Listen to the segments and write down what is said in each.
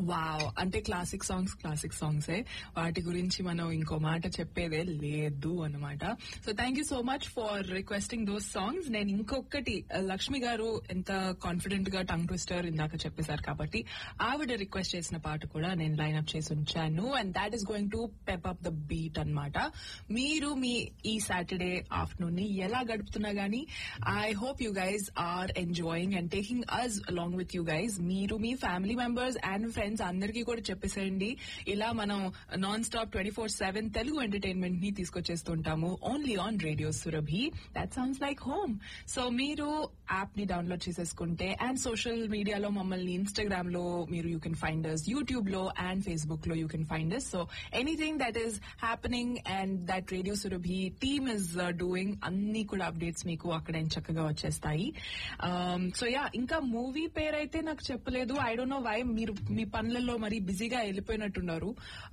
wow అంటే classic songs classic సాంగ్సే వాటి గురించి మనం ఇంకో మాట చెప్పేదే లేదు అన్నమాట so thank you so much for requesting those songs నేను ఇంకొకటి లక్ష్మి గారు ఎంత కాన్ఫిడెంట్ గా టంగ్ ట్విస్టర్ ఇందాక చెప్పేశారు కాబట్టి ఆవిడ రిక్వెస్ట్ చేసిన పాట కూడా నేను లైన్ అప్ చేసి ఉంచాను and that is going to pep up the beat అన్నమాట మీరు మీ ఈ సాటర్డే ఆఫ్టర్నూన్ ని ఎలా గడుపుతున్నా గానీ I hope you guys are enjoying and taking us along with you guys మీరు మీ ఫ్యామిలీ మెంబర్స్ అండ్ ఫ్రెండ్స్ అందరికీ కూడా చెప్పేసేయండి ఇలా మనం non stop twenty four seven Telugu entertainment ని తీసుకొచ్చేస్తుంటాము only on radio Surabhi that sounds like home so మీరు యాప్ ని డౌన్లోడ్ చేసేసుకుంటే అండ్ సోషల్ మీడియాలో మమ్మల్ని ఇన్స్టాగ్రామ్ లో మీరు you can find us YouTube లో అండ్ ఫేస్బుక్ లో you can find us so anything that is happening and that radio Surabhi team is doing అన్ని కూడా అప్డేట్స్ మీకు అక్కడ చక్కగా వచ్చేస్తాయి సో యా ఇంకా మూవీ పేరైతే నాకు చెప్పలేదు ఐ డోంట్ నో వై మీరు మీ పనులలో మరి బిజీగా వెళ్ళిపోయినట్టున్నారు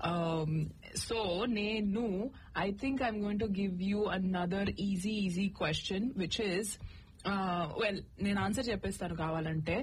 సో నేను I think I'm going to give you another easy easy question which is well నేను ఆన్సర్ చెప్పేస్తాను కావాలంటే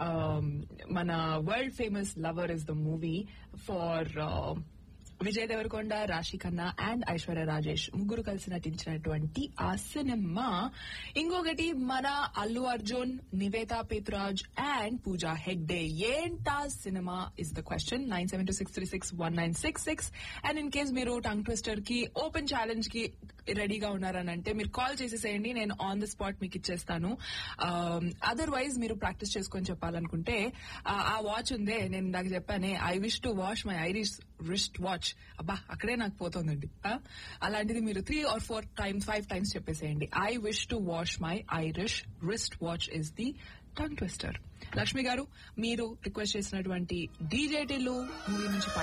మన world famous lover is the movie for Vijay Devarakonda Raashi Khanna and Aishwarya Rajesh ముగ్గురు కలిసి నటించినటువంటి ఆ సినిమా ఇంకొకటి మన అల్లు అర్జున్ నివేతా పేతురాజ్ అండ్ పూజా హెగ్డే ఏంటా సినిమా is the question nine seven two six three six one nine six six and in case మీరు టంగ్ ట్విస్టర్ కి ఓపెన్ ఛాలెంజ్ కి రెడీగా ఉన్నారని అంటే మీరు కాల్ చేసేసేయండి నేను ఆన్ ద స్పాట్ మీకు ఇచ్చేస్తాను అదర్వైజ్ మీరు ప్రాక్టీస్ చేసుకొని చెప్పాలనుకుంటే ఆ వాచ్ ఉందే నేను ఇందాక చెప్పానే I wish to wash my Irish wristwatch అబ్బా అక్కడే నాకు పోతుందండి అలాంటిది మీరు three or four times five times చెప్పేసేయండి I wish to wash my Irish wristwatch is the tongue twister Lakshmi garu మీరు రిక్వెస్ట్ చేసినటువంటి డీజేటీలు మూవీ నుంచి